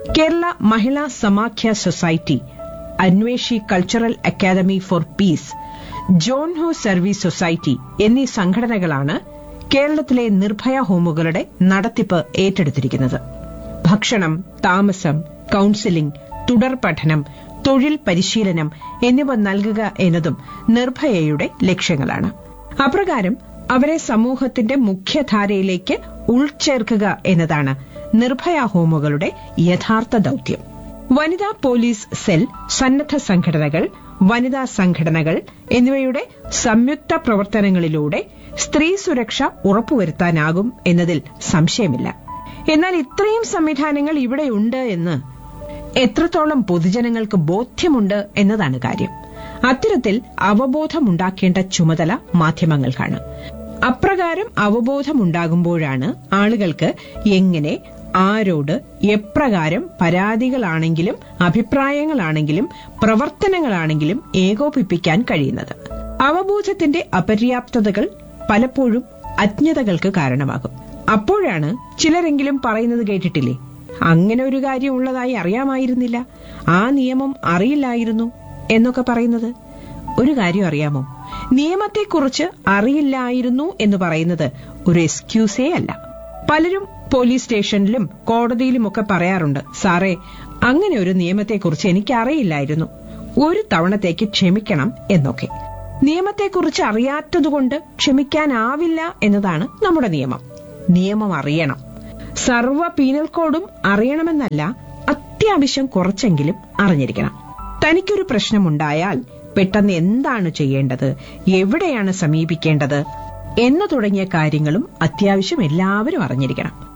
Kerala Mahila Samakhya society Anweshi cultural academy for peace John ഹോ service society എന്നീ സംഘടനകളാണ് കേരളത്തിലെ നിർഭയ ഹോമുകളുടെ നടത്തിപ്പ് ഏറ്റെടുത്തിരിക്കുന്നത് ഭക്ഷണം താമസം കൌൺസിലിംഗ് തുടർ പഠനം തൊഴിൽ പരിശീലനം എന്നിവ നൽകുക എന്നതും നിർഭയയുടെ ലക്ഷ്യങ്ങളാണ് അപ്രകാരം അവരെ സമൂഹത്തിന്റെ മുഖ്യധാരയിലേക്ക് ഉൾച്ചേർക്കുക എന്നതാണ് നിർഭയ ഹോമുകളുടെ യഥാർത്ഥ ദൌത്യം വനിതാ പോലീസ് സെൽ സന്നദ്ധ സംഘടനകൾ വനിതാ സംഘടനകൾ എന്നിവയുടെ സംയുക്ത പ്രവർത്തനങ്ങളിലൂടെ സ്ത്രീ സുരക്ഷ ഉറപ്പുവരുത്താനാകും എന്നതിൽ സംശയമില്ല എന്നാൽ ഇത്രയും സംവിധാനങ്ങൾ ഇവിടെയുണ്ട് എന്ന് എത്രത്തോളം പൊതുജനങ്ങൾക്ക് ബോധ്യമുണ്ട് എന്നതാണ് കാര്യം അത്തരത്തിൽ അവബോധമുണ്ടാക്കേണ്ട ചുമതല മാധ്യമങ്ങൾക്കാണ് അപ്രകാരം അവബോധമുണ്ടാകുമ്പോഴാണ് ആളുകൾക്ക് എങ്ങനെ ആരോട് എപ്രകാരം പരാതികളാണെങ്കിലും അഭിപ്രായങ്ങളാണെങ്കിലും പ്രവർത്തനങ്ങളാണെങ്കിലും ഏകോപിപ്പിക്കാൻ കഴിയുന്നത് അവബോധത്തിന്റെ അപര്യാപ്തതകൾ പലപ്പോഴും അജ്ഞതകൾക്ക് കാരണമാകും അപ്പോഴാണ് ചിലരെങ്കിലും പറയുന്നത് കേട്ടിട്ടില്ലേ അങ്ങനെ ഒരു കാര്യം ഉള്ളതായി അറിയാമായിരുന്നില്ല ആ നിയമം അറിയില്ലായിരുന്നു എന്നൊക്കെ പറയുന്നത് ഒരു കാര്യം അറിയാമോ നിയമത്തെക്കുറിച്ച് അറിയില്ലായിരുന്നു എന്ന് പറയുന്നത് ഒരു എക്സ്ക്യൂസേ അല്ല പലരും പോലീസ് സ്റ്റേഷനിലും കോടതിയിലുമൊക്കെ പറയാറുണ്ട് സാറേ അങ്ങനെ ഒരു നിയമത്തെക്കുറിച്ച് എനിക്ക് അറിയില്ലായിരുന്നു ഒരു തവണത്തേക്ക് ക്ഷമിക്കണം എന്നൊക്കെ നിയമത്തെക്കുറിച്ച് അറിയാത്തതുകൊണ്ട് ക്ഷമിക്കാനാവില്ല എന്നതാണ് നമ്മുടെ നിയമം നിയമം അറിയണം സർവ പീനൽ കോഡും അറിയണമെന്നല്ല അത്യാവശ്യം കുറച്ചെങ്കിലും അറിഞ്ഞിരിക്കണം തനിക്കൊരു പ്രശ്നമുണ്ടായാൽ പെട്ടെന്ന് എന്താണ് ചെയ്യേണ്ടത് എവിടെയാണ് സമീപിക്കേണ്ടത് എന്നു തുടങ്ങിയ കാര്യങ്ങളും അത്യാവശ്യം എല്ലാവരും അറിഞ്ഞിരിക്കണം